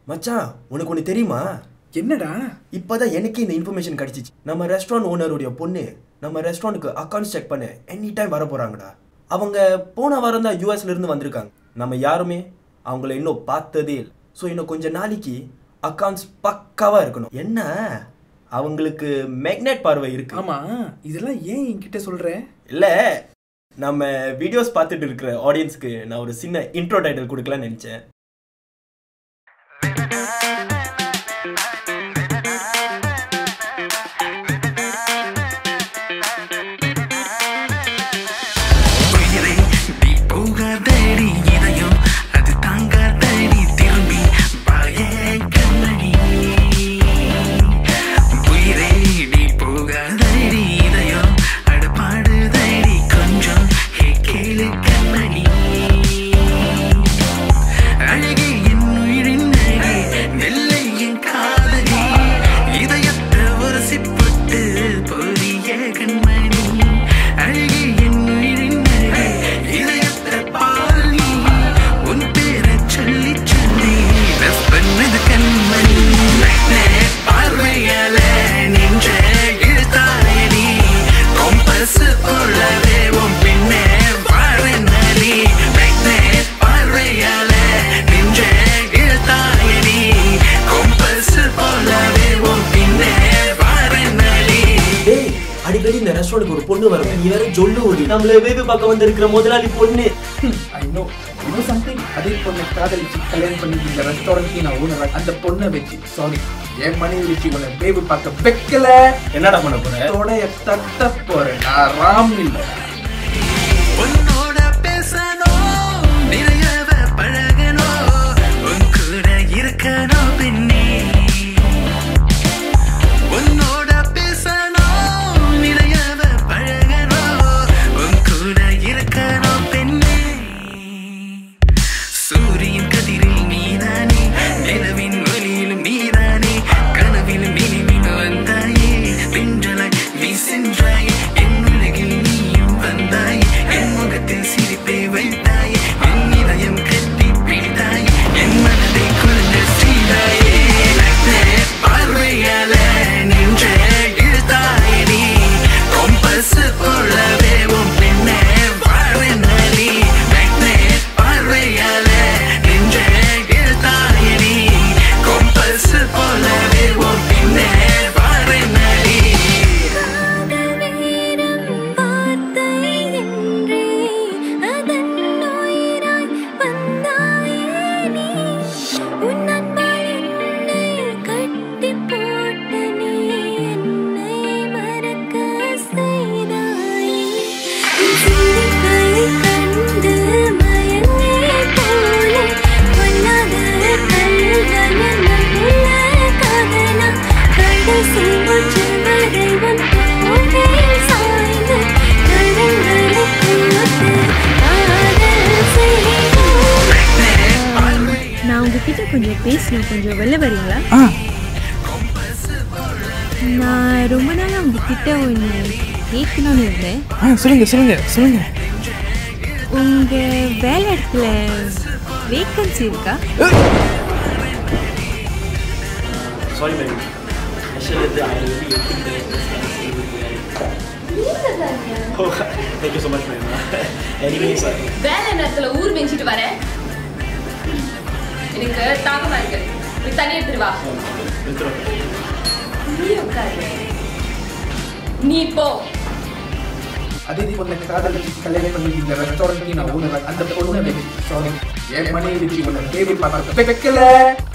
மச்சான் உனக்கு ஒன்று தெரியுமா என்னடா இப்போதான் எனக்கே இந்த இன்ஃபர்மேஷன் கிடைச்சிச்சு நம்ம ரெஸ்டாரண்ட் ஓனருடைய பொண்ணு நம்ம ரெஸ்டாரண்ட்டுக்கு அக்கௌண்ட்ஸ் செக் பண்ண எனி டைம் வர போகிறாங்கடா அவங்க போன வாரம் தான் யூஎஸ்ல இருந்து வந்திருக்காங்க நம்ம யாருமே அவங்கள இன்னும் பார்த்ததே இல்லை ஸோ இன்னும் கொஞ்ச நாளைக்கு அக்கௌண்ட்ஸ் பக்காவாக இருக்கணும் என்ன அவங்களுக்கு மேக்னெட் பார்வை இருக்கு ஆமா இதெல்லாம் ஏன் என்கிட்ட சொல்ற இல்லை நம்ம வீடியோஸ் பார்த்துட்டு இருக்கிற ஆடியன்ஸ்க்கு நான் ஒரு சின்ன இன்ட்ரோ டைட்டில் கொடுக்கலாம்னு நினச்சேன் உயிரை நீ போகாதடி இதயம் அது தாங்காதடி திரும்பி பாயே கண்ணடி உயிரை நீ போகாதடி இதயம் அடப்பாடுதடி கொஞ்சம் ஹே கேளு கண்ணடி அழகே என் உயிரின் அழகே நெல்லை என் காதலி இதயத்தை ஒரு சிப்பட்டு பொரிய கண்மணி அழகே என் உயிரின் அழகே இதயத்தை பாலி உன் பேரை சொல்லி சொல்லி ரஸ் பண்ணது கண்மணி மேக்னெட் பார்வையால நின்ற இழுத்தாயடி கொம்பஸ் போலவே உன் பின்னே வாழனடி மேக்னெட் பார்வையால நின்ற இழுத்தாயடி கொம்பஸ் போலவே உன் பின்னே வாழனடி டேய் அடிக்கடி இந்த ரெஸ்டாரண்ட்டுக்கு ஒரு பொண்ணு வரும் நீ வேற சொல்லு ஒரு நம்மள வேவு பார்க்க வந்திருக்கிற முதலாளி பொண்ணு ஐ நோ நோ சம்திங் அதே பொண்ணை காதலிச்சு கல்யாணம் பண்ணி இந்த ரெஸ்டாரண்ட்க்கு நான் ஓனர் அந்த பொண்ணை வச்சு சாரி என் மனைவி வச்சு உன்னை பேபு பார்க்க வைக்கல என்னடா பண்ண போற தொடைய தட்ட போறேன் நான் ராம் இல்லை உன்னோட பேசணும் நிறையவ பழகணும் உன் கூட இருக்கணும் பெண்ணே உன்னோட பேசணும் நிறையவ பழகணும் உன் கூட இருக்கணும் பெண்ணே சூரியன் கதிரில் நீதானே நிலவின் ஒளியிலும் நீதானே கனவிலும் நினைவில் வந்தாயே பின்றலாய் நீ சென்றாய் என் உலகில் நீயும் வந்தாய் என் முகத்தில் சிரிப்பை வைத்தாய் என் இதயம் கட்டி பிடித்தாய் என் மனதை குழந்த செய்தாயே மேக்னெட் பார்வையால நின்ற இழுத்தாய் நீ கொம்பஸ் போலவே உன் பின்னே வாழனடி மேக்னெட் பார்வையால நின்ற இழுத்தாய் நீ கொம்பஸ் போலவே உன் பின்னே வாழனடி காதவேரம் வார்த்தை என்றே அதன் உயிராய் வந்தாயே நீ உன் அன்பால் என்னை கட்டி போட்ட நீ என்னை மறக்க செய்தாயே சிரிப்பை கண்டு மயங்கே போல பொல்லாத கல்வன நல்ல காதலா கடைசி மூச்சு வரை உன் தோளில் சாய்ந்து கரங்களை கோர்த்து காதல் செய்வோம் நான் உங்ககிட்ட கொஞ்சம் பேசணும் கொஞ்சம் வெளில வரீங்களா நான் ரொம்ப நாளாக உங்ககிட்ட ஒன்று கேட்கணும்னு இருந்தேன் ஆ சொல்லுங்க சொல்லுங்க சொல்லுங்க உங்கள் வேலை இடத்துல வேக்கன்சி இருக்கா sorry madam thank you so much madam anyway sir வேலை நேரத்துல ஊர் மேய்ச்சிட்டு வரேன் எனக்கு தாகமா இருக்கு நீ தண்ணி எடுத்துட்டு வா நீ உட்காரு நீ போ அதே பொண்ணை காதலிச்சு கல்யாணம் பண்ணி இந்த ரெஸ்டாரண்ட்க்கு நான் ஓனர் அந்த பொண்ணை வச்சு சாரி என் மனைவி வச்சு உன்னை பேபி பார்க்க வைக்கல